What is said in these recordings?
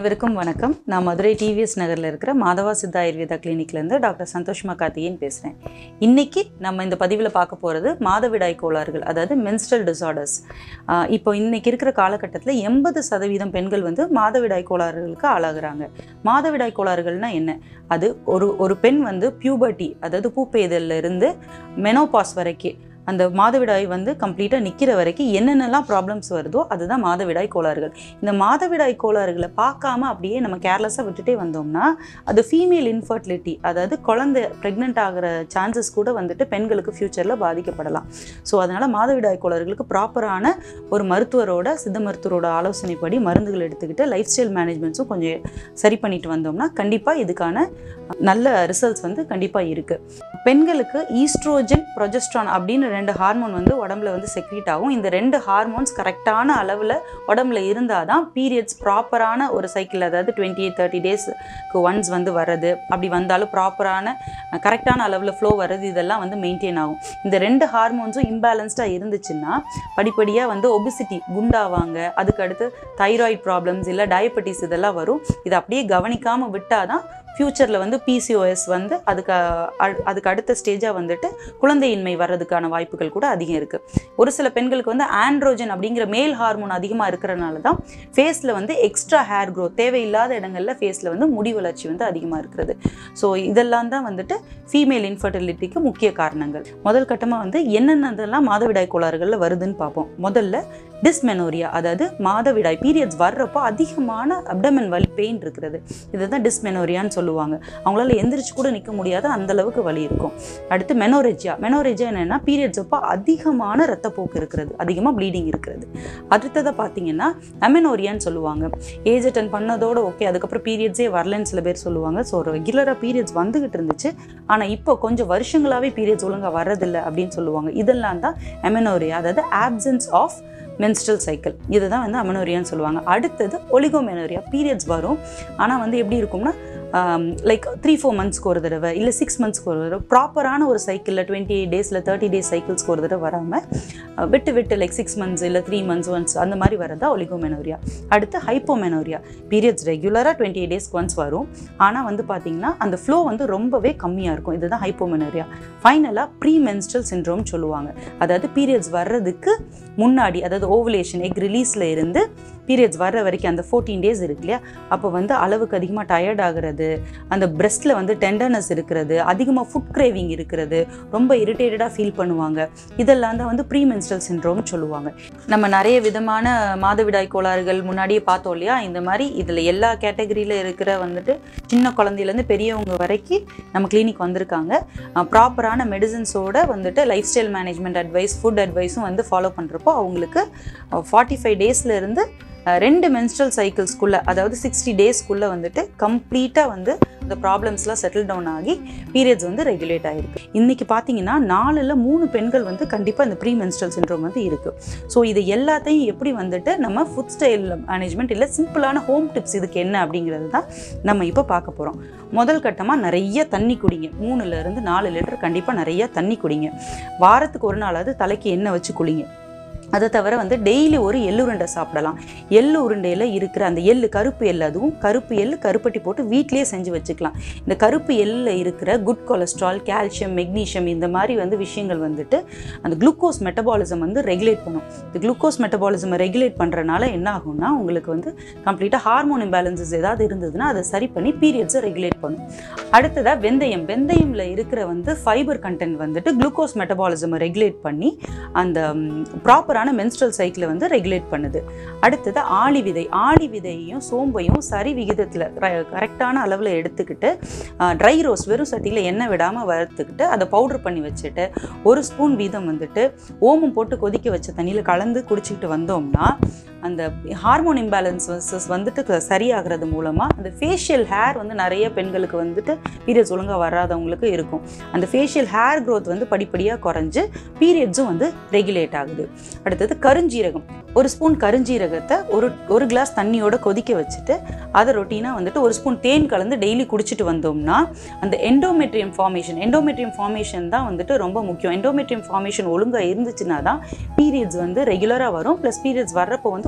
அனைவருக்கும் வணக்கம் நான் மதுரை டிவிஎஸ் நகரில் இருக்கிற மாதவா சித்தா ஆயுர்வேதா கிளினிக்லேருந்து டாக்டர் சந்தோஷ்மா கார்த்திகேயன் பேசுகிறேன் இன்னைக்கு நம்ம இந்த பதிவில் பார்க்க போகிறது மாதவிடாய் கோளாறுகள் அதாவது மென்ஸ்ட்ரல் டிசார்டர்ஸ் இப்போ இன்னைக்கு இருக்கிற காலகட்டத்தில் எண்பது சதவீதம் பெண்கள் வந்து மாதவிடாய் கோளாறுகளுக்கு ஆளாகிறாங்க மாதவிடாய் கோளாறுகள்னா என்ன அது ஒரு ஒரு பெண் வந்து பியூபர்ட்டி அதாவது பூப்பெய்தல்ல இருந்து மெனோபாஸ் வரைக்கும் அந்த மாதவிடாய் வந்து கம்ப்ளீட்டாக நிற்கிற வரைக்கும் என்னென்னலாம் ப்ராப்ளம்ஸ் வருதோ அதுதான் மாதவிடாய் கோளாறுகள் இந்த மாதவிடாய் கோளாறுகளை பார்க்காம அப்படியே நம்ம கேர்லெஸ்ஸாக விட்டுட்டே வந்தோம்னா அது ஃபீமேல் இன்ஃபர்டிலிட்டி அதாவது குழந்தை ப்ரெக்னென்ட் ஆகிற சான்சஸ் கூட வந்துட்டு பெண்களுக்கு ஃப்யூச்சரில் பாதிக்கப்படலாம் ஸோ அதனால் மாதவிடாய் கோளாறுகளுக்கு ப்ராப்பரான ஒரு மருத்துவரோட சித்த மருத்துவரோட ஆலோசனைப்படி மருந்துகள் எடுத்துக்கிட்டு லைஃப் ஸ்டைல் மேனேஜ்மெண்ட்ஸும் கொஞ்சம் சரி பண்ணிட்டு வந்தோம்னா கண்டிப்பாக இதுக்கான நல்ல ரிசல்ட்ஸ் வந்து கண்டிப்பாக இருக்குது பெண்களுக்கு ஈஸ்ட்ரோஜன் ப்ரொஜெஸ்ட்ரான் அப்படின்னு ரெண்டு ஹார்மோன் வந்து உடம்புல வந்து செக்ரீட் ஆகும் இந்த ரெண்டு ஹார்மோன்ஸ் கரெக்டான அளவில் உடம்புல இருந்தால் தான் பீரியட்ஸ் ப்ராப்பரான ஒரு சைக்கிள் அதாவது டுவெண்ட்டி எயிட் தேர்ட்டி டேஸ்க்கு ஒன்ஸ் வந்து வர்றது அப்படி வந்தாலும் ப்ராப்பரான கரெக்டான அளவில் ஃப்ளோ வர்றது இதெல்லாம் வந்து மெயின்டைன் ஆகும் இந்த ரெண்டு ஹார்மோன்ஸும் இம்பேலன்ஸ்டாக இருந்துச்சுன்னா படிப்படியாக வந்து ஒபிசிட்டி குண்டாவாங்க அதுக்கு அடுத்து தைராய்டு ப்ராப்ளம்ஸ் இல்லை டயபெட்டிஸ் இதெல்லாம் வரும் இதை அப்படியே கவனிக்காமல் விட்டால் தான் ஃப்யூச்சரில் வந்து பிசிஓஎஸ் வந்து அதுக்கு அ- அதுக்கு அடுத்த ஸ்டேஜாக வந்துட்டு குழந்தையின்மை வர்றதுக்கான வாய்ப்புகள் கூட அதிகம் இருக்குது ஒரு சில பெண்களுக்கு வந்து ஆண்ட்ரோஜன் அப்படிங்கிற மேல் ஹார்மோன் அதிகமாக இருக்கிறனால தான் ஃபேஸில் வந்து எக்ஸ்ட்ரா ஹேர் growth தேவையில்லாத இடங்களில் ஃபேஸில் வந்து முடி வளர்ச்சி வந்து அதிகமாக இருக்கிறது ஸோ இதெல்லாம் தான் வந்துட்டு ஃபீமேல் இன்ஃபர்டிலிட்டிக்கு முக்கிய காரணங்கள் முதல் கட்டமாக வந்து என்னென்னதெல்லாம் மாதவிடாய் கோளாறுகளில் வருதுன்னு பார்ப்போம் முதல்ல டிஸ்மெனோரியா அதாவது மாதவிடாய் பீரியட்ஸ் வர்றப்போ அதிகமான அப்டமன் வலி பெயின் இருக்கிறது இதுதான் டிஸ்மெனோரியான்னு சொல்லுவாங்க அவங்களால எந்திரிச்சு கூட நிற்க முடியாத அந்த அளவுக்கு வலி இருக்கும் அடுத்து மெனோரெஜியா மெனோரெஜியா என்னன்னா பீரியட்ஸ் அப்போ அதிகமான ரத்தப்போக்கு இருக்கிறது அதிகமாக ப்ளீடிங் இருக்கிறது அடுத்ததை பார்த்தீங்கன்னா அமெனோரியான்னு சொல்லுவாங்க ஏஜ் அட்டன் பண்ணதோட ஓகே அதுக்கப்புறம் பீரியட்ஸே வரலன்னு சில பேர் சொல்லுவாங்க ஸோ ரெகுலராக பீரியட்ஸ் வந்துகிட்டு இருந்துச்சு ஆனால் இப்போ கொஞ்சம் வருஷங்களாகவே பீரியட்ஸ் ஒழுங்காக வர்றதில்லை அப்படின்னு சொல்லுவாங்க இதெல்லாம் தான் அமெனோரியா அதாவது ஆப்சன்ஸ் ஆஃப் menstrual சைக்கிள் இதுதான் வந்து அமெனோரியான்னு சொல்லுவாங்க அடுத்தது ஒலிகோமெனோரியா பீரியட்ஸ் வரும் ஆனால் வந்து எப்படி இருக்கும்னா லைக் த்ரீ ஃபோர் மந்த்ஸ்க்கு ஒரு தடவை இல்லை சிக்ஸ் மந்த்ஸ்க்கு ஒரு தடவை ப்ராப்பரான ஒரு சைக்கிளில் டுவெண்ட்டி எயிட் டேஸில் தேர்ட்டி டேஸ் சைக்கிள்ஸ்க்கு ஒரு தடவை வராமல் விட்டு விட்டு லைக் சிக்ஸ் மந்த்ஸ் இல்லை த்ரீ மந்த்ஸ் ஒன்ஸ் அந்த மாதிரி வரதா ஒலிகோமெனோரியா அடுத்து ஹைப்போமெனோரியா பீரியட்ஸ் ரெகுலராக டுவெண்ட்டி எயிட் டேஸ்க்கு ஒன்ஸ் வரும் ஆனால் வந்து பார்த்தீங்கன்னா அந்த ஃப்ளோ வந்து ரொம்பவே கம்மியாக இருக்கும் இதுதான் ஹைப்போமெனோரியா ஃபைனலாக ப்ரீ மென்ஸ்ட்ரல் சின்ட்ரோம் சொல்லுவாங்க அதாவது பீரியட்ஸ் வர்றதுக்கு முன்னாடி அதாவது ஓவலேஷன் எக் ரிலீஸில் இருந்து பீரியட்ஸ் வர்ற வரைக்கும் அந்த ஃபோர்டீன் டேஸ் இருக்கு இல்லையா அப்போ வந்து அளவுக்கு அதிகமாக டயர்ட் ஆகுறது அந்த பிரெஸ்ட்டில் வந்து டெண்டர்னஸ் இருக்கிறது அதிகமாக ஃபுட் கிரேவிங் இருக்கிறது ரொம்ப இரிட்டேட்டடாக ஃபீல் பண்ணுவாங்க இதெல்லாம் தான் வந்து ப்ரீ மென்ஸ்ட்ரல் சின்ட்ரோம்னு சொல்லுவாங்க நம்ம நிறைய விதமான மாதவிடாய் கோளாறுகள் முன்னாடியே பார்த்தோம் இல்லையா இந்த மாதிரி இதில் எல்லா கேட்டகரியில் இருக்கிற வந்துட்டு சின்ன குழந்தையிலேருந்து பெரியவங்க வரைக்கும் நம்ம கிளினிக் வந்திருக்காங்க ப்ராப்பரான மெடிசன்ஸோட வந்துட்டு lifestyle management advice food அட்வைஸும் வந்து ஃபாலோ பண்ணுறப்போ அவங்களுக்கு ஃபார்ட்டி ஃபைவ் டேஸ்லேருந்து ரெண்டு மென்ஸ்ட்ரல் சைக்கிள்ஸ்க்குள்ளே அதாவது சிக்ஸ்டி டேஸ்க்குள்ளே வந்துட்டு கம்ப்ளீட்டாக வந்து இந்த ப்ராப்ளம்ஸ்லாம் செட்டில் டவுன் ஆகி பீரியட்ஸ் வந்து ரெகுலேட் ஆகிருக்கு இன்றைக்கி பார்த்தீங்கன்னா நாலில் மூணு பெண்கள் வந்து கண்டிப்பாக இந்த ப்ரீ மென்ஸ்ட்ரல் சின்ட்ரோம் வந்து இருக்குது ஸோ இது எல்லாத்தையும் எப்படி வந்துட்டு நம்ம ஃபுட் ஸ்டைல் மேனேஜ்மெண்ட் இல்லை சிம்பிளான ஹோம் டிப்ஸ் இதுக்கு என்ன அப்படிங்கிறது தான் நம்ம இப்போ பார்க்க போகிறோம் முதல் கட்டமாக நிறைய தண்ணி குடிங்க மூணுலேருந்து நாலு லிட்டர் கண்டிப்பாக நிறைய தண்ணி குடிங்க வாரத்துக்கு ஒரு நாளாவது தலைக்கு எண்ணெய் வச்சு குளிங்க அதை தவிர வந்து டெய்லி ஒரு எள்ளு உருண்டை சாப்பிடலாம் எள்ளு உருண்டையில் இருக்கிற அந்த எள்ளு கருப்பு எள்ளு அதுவும் கருப்பு எள்ளு கருப்பட்டி போட்டு வீட்டிலேயே செஞ்சு வச்சுக்கலாம் இந்த கருப்பு எள்ளில் இருக்கிற குட் கொலஸ்ட்ரால் கால்சியம் மெக்னீஷியம் இந்த மாதிரி வந்து விஷயங்கள் வந்துட்டு அந்த குளுக்கோஸ் மெட்டபாலிசம் வந்து ரெகுலேட் பண்ணும் இந்த குளுக்கோஸ் மெட்டபாலிசமை ரெகுலேட் பண்ணுறனால என்ன ஆகும்னா உங்களுக்கு வந்து கம்ப்ளீட்டாக ஹார்மோன் இம்பேலன்சஸ் ஏதாவது இருந்ததுன்னா அதை சரி பண்ணி பீரியட்ஸை ரெகுலேட் பண்ணும் அடுத்ததாக வெந்தயம் வெந்தயம்ல இருக்கிற வந்து ஃபைபர் கண்டென்ட் வந்துட்டு குளுக்கோஸ் மெட்டபாலிசமை ரெகுலேட் பண்ணி அந்த ப்ராப்பரான மென்ஸ்ட்ரல் சைக்கிளை வந்து ரெகுலேட் பண்ணுது அடுத்தது ஆளி விதை ஆளி விதையையும் சோம்பையும் சரி விகிதத்தில் கரெக்டான அளவில் எடுத்துக்கிட்டு ட்ரை ரோஸ் வெறும் சட்டியில் எண்ணெய் விடாமல் வறுத்துக்கிட்டு அதை பவுடர் பண்ணி வச்சுட்டு ஒரு ஸ்பூன் வீதம் வந்துட்டு ஓமம் போட்டு கொதிக்க வச்ச தண்ணியில் கலந்து குடிச்சிக்கிட்டு வந்தோம்னா அந்த ஹார்மோன் இம்பேலன்சஸ் வந்துட்டு க- சரியாகிறது மூலமாக அந்த ஃபேஷியல் ஹேர் வந்து நிறைய பெண்களுக்கு வந்துட்டு பீரியட்ஸ் ஒழுங்காக வராதவங்களுக்கு இருக்கும் அந்த ஃபேஷியல் ஹேர் growth வந்து படிப்படியாக குறைஞ்சு பீரியட்ஸும் வந்து ரெகுலேட் ஆகுது அடுத்தது கருஞ்சீரகம் ஒரு ஸ்பூன் கருஞ்சீரகத்தை ஒரு ஒரு கிளாஸ் தண்ணியோட கொதிக்க வச்சுட்டு அதை ரொட்டீனாக வந்துட்டு ஒரு ஸ்பூன் தேன் கலந்து டெய்லி குடிச்சிட்டு வந்தோம்னா அந்த எண்டோமெட்ரியம் ஃபார்மேஷன் எண்டோமெட்ரியம் ஃபார்மேஷன் தான் வந்துட்டு ரொம்ப முக்கியம் எண்டோமெட்ரியம் ஃபார்மேஷன் ஒழுங்காக இருந்துச்சுன்னா தான் பீரியட்ஸ் வந்து ரெகுலராக வரும் ப்ளஸ் பீரியட்ஸ் வர்றப்போ வந்து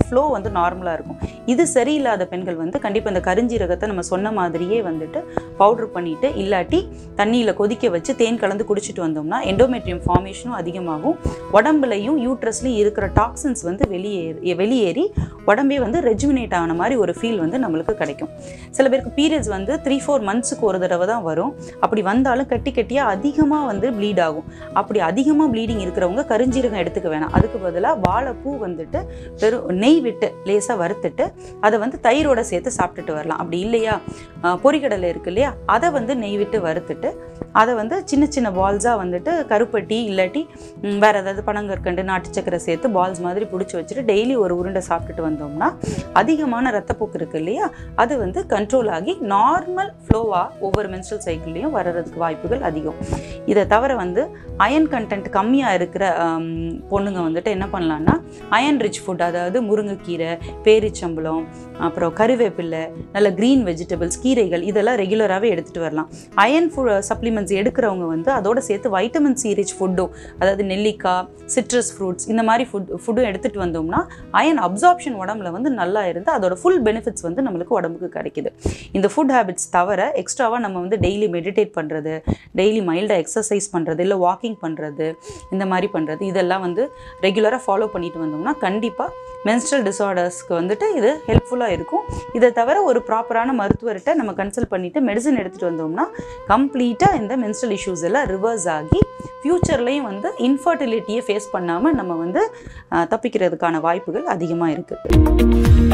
ஃப்ளோ வந்து நார்மலாக இருக்கும் இது சரியில்லாத பெண்கள் வந்து கண்டிப்பாக இந்த கருஞ்சீரகத்தை நம்ம சொன்ன மாதிரியே வந்துட்டு பவுடர் பண்ணிவிட்டு இல்லாட்டி தண்ணியில் கொதிக்க வச்சு தேன் கலந்து குடிச்சிட்டு வந்தோம்னா எண்டோமெட்ரியம் ஃபார்மேஷனும் அதிகமாகும் உடம்புலையும் யூட்ரஸ்லையும் இருக்கிற டாக்ஸின்ஸ் வந்து வெளியேறி வெளியேறி உடம்பே வந்து ரெஜுமினேட் ஆன மாதிரி ஒரு ஃபீல் வந்து நம்மளுக்கு கிடைக்கும் சில பேருக்கு பீரியட்ஸ் வந்து த்ரீ ஃபோர் மந்த்ஸுக்கு ஒரு தடவை தான் வரும் அப்படி வந்தாலும் கட்டி கட்டியாக அதிகமாக வந்து ப்ளீட் ஆகும் அப்படி அதிகமாக ப்ளீடிங் இருக்கிறவங்க கருஞ்சீரகம் எடுத்துக்க வேணாம் அதுக்கு பதிலாக வாழைப்பூ வந்துட்டு வெறும் நெய் விட்டு லேசாக வறுத்துட்டு அதை வந்து தயிரோட சேர்த்து சாப்பிட்டுட்டு வரலாம் அப்படி இல்லையா அஹ், பொரிகடலை இருக்கு இல்லையா அதை வந்து நெய் விட்டு வறுத்துட்டு அதை வந்து சின்ன சின்ன பால்ஸாக வந்துட்டு கருப்பட்டி இல்லாட்டி ம், வேற ஏதாவது பனங்கற்கண்டு நாட்டு சக்கரை சேர்த்து பால்ஸ் மாதிரி பிடிச்சி வச்சுட்டு டெய்லி ஒரு உருண்டை சாப்பிட்டுட்டு வந்தோம்னா அதிகமான ரத்தப்போக்கு இருக்கு இல்லையா அது வந்து கண்ட்ரோல் ஆகி நார்மல் ஃப்ளோவாக ஒவ்வொரு மென்ஸ்ட்ரல் சைக்கிள்லையும் வர்றதுக்கு வாய்ப்புகள் அதிகம் இதை தவிர வந்து அயன் கண்டென்ட் கம்மியாக இருக்கிற ஆம், பொண்ணுங்க வந்துட்டு என்ன பண்ணலான்னா அயன் ரிச் ஃபுட் அதாவது முருங்கைக்கீரை பேரிச்சம்பழம் அப்புறம் கருவேப்பிலை நல்ல க்ரீன் வெஜிடபிள்ஸ் கீரைகள் இதெல்லாம் ரெகுலராகவே எடுத்துகிட்டு வரலாம் அயன் ஃபுட் சப்ளிமெண்ட்ஸ் எடுக்கிறவங்க வந்து அதோட சேர்த்து வைட்டமின் சி ரிச் ஃபுட்டும் அதாவது நெல்லிக்காய் சிட்ரஸ் ஃப்ரூட்ஸ் இந்த மாதிரி ஃபுட் ஃபுட்டும் எடுத்துகிட்டு வந்தோம்னா அயன் அப்சார்ப்ஷன் உடம்புல வந்து நல்லா இருந்து அதோட ஃபுல் பெனிஃபிட்ஸ் வந்து நம்மளுக்கு உடம்புக்கு கிடைக்குது இந்த ஃபுட் ஹேபிட்ஸ் தவிர எக்ஸ்ட்ராவாக நம்ம வந்து டெய்லி மெடிடேட் பண்ணுறது டெய்லி மைல்டாக எக்ஸசைஸ் பண்ணுறது இல்லை வாக்கிங் பண்ணுறது இந்த மாதிரி பண்ணுறது இதெல்லாம் வந்து ரெகுலராக ஃபாலோ பண்ணிட்டு வந்தோம்னா கண்டிப்பாக மென்ஸ்ட்ரல் டிசார்டர்ஸ்க்கு வந்துட்டு இது ஹெல்ப்ஃபுல்லாக இருக்கும் இதை தவிர ஒரு ப்ராப்பரான மருத்துவர்கிட்ட நம்ம கன்சல்ட் பண்ணிவிட்டு மெடிசன் எடுத்துகிட்டு வந்தோம்னா கம்ப்ளீட்டாக இந்த மென்ஸ்ட்ரல் இஷ்யூஸ் எல்லாம் ரிவர்ஸ் ஆகி ஃப்யூச்சர்லேயும் வந்து இன்ஃபர்டிலிட்டியை ஃபேஸ் பண்ணாமல் நம்ம வந்து அஹ், தப்பிக்கிறதுக்கான வாய்ப்புகள் அதிகமாக இருக்குது